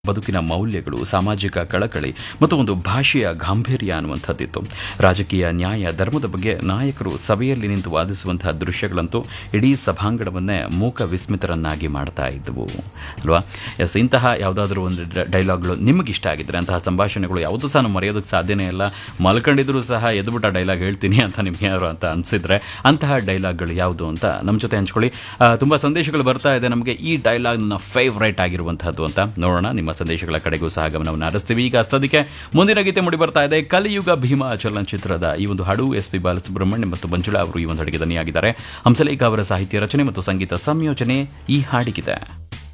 ಬದುಕಿನ ಮೌಲ್ಯಗಳು ಸಾಮಾಜಿಕ ಕಳಕಳಿ ಮತ್ತು ಒಂದು ಭಾಷೆಯ ಗಾಂಭೀರ್ಯ ಅನ್ನುವಂಥದ್ದಿತ್ತು ರಾಜಕೀಯ ನ್ಯಾಯ ಧರ್ಮದ ಬಗ್ಗೆ ನಾಯಕರು ಸಭೆಯಲ್ಲಿ ನಿಂತು ವಾದಿಸುವಂತಹ ದೃಶ್ಯಗಳಂತೂ ಇಡೀ ಸಭಾಂಗಣವನ್ನೇ ಮೂಕ ವಿಸ್ಮಿತರನ್ನಾಗಿ ಮಾಡ್ತಾ ಇದ್ದವು ಅಲ್ವಾ ಎಸ್ ಇಂತಹ ಯಾವುದಾದ್ರೂ ಒಂದು ಡೈಲಾಗ್ಗಳು ನಿಮಗೆ ಇಷ್ಟ ಆಗಿದ್ರೆ ಅಂತಹ ಸಂಭಾಷಣೆಗಳು ಯಾವುದೂ ಸಹ ನಾವು ಮರೆಯೋದಕ್ಕೆ ಸಾಧ್ಯನೇ ಇಲ್ಲ ಮಲ್ಕೊಂಡಿದ್ರು ಸಹ ಎದ್ಬಿಟ್ಟ ಡೈಲಾಗ್ ಹೇಳ್ತೀನಿ ಅಂತ ನಿಮ್ಗೆ ಯಾರು ಅಂತ ಅನಿಸಿದ್ರೆ ಅಂತಹ ಡೈಲಾಗ್ಗಳು ಯಾವುದು ಅಂತ ನಮ್ಮ ಜೊತೆ ಹಂಚ್ಕೊಳ್ಳಿ ಆ, ತುಂಬ ಸಂದೇಶಗಳು ಬರ್ತಾ ಇದೆ ನಮಗೆ ಈ ಡೈಲಾಗ್ ನನ್ನ ಫೇವ್ರೇಟ್ ಆಗಿರುವಂತಹದ್ದು ಅಂತ ನೋಡೋಣ ನಿಮ್ಮ ಸಂದೇಶಗಳ ಕಡೆಗೂ ಸಹ ಗಮನವನ್ನು ಹರಿಸ್ತೀವಿ ಈಗ ಸದ್ಯಕ್ಕೆ ಮುಂದಿನ ಗೀತೆ ಮೂಡಿ ಬರ್ತಾ ಇದೆ ಕಲಿಯುಗ ಭೀಮಾ ಚಲನಚಿತ್ರದ ಈ ಒಂದು ಹಾಡು ಎಸ್ ಪಿ ಬಾಲಸುಬ್ರಹ್ಮಣ್ಯ ಮತ್ತು ಮಂಜುಳಾ ಅವರು ಈ ಒಂದು ಹಾಡಿಗೆ ದನಿಯಾಗಿದ್ದಾರೆ ಹಂಸಲೇಖ ಅವರ ಸಾಹಿತ್ಯ ರಚನೆ ಮತ್ತು ಸಂಗೀತ ಸಂಯೋಜನೆ ಈ ಹಾಡಿಗಿದೆ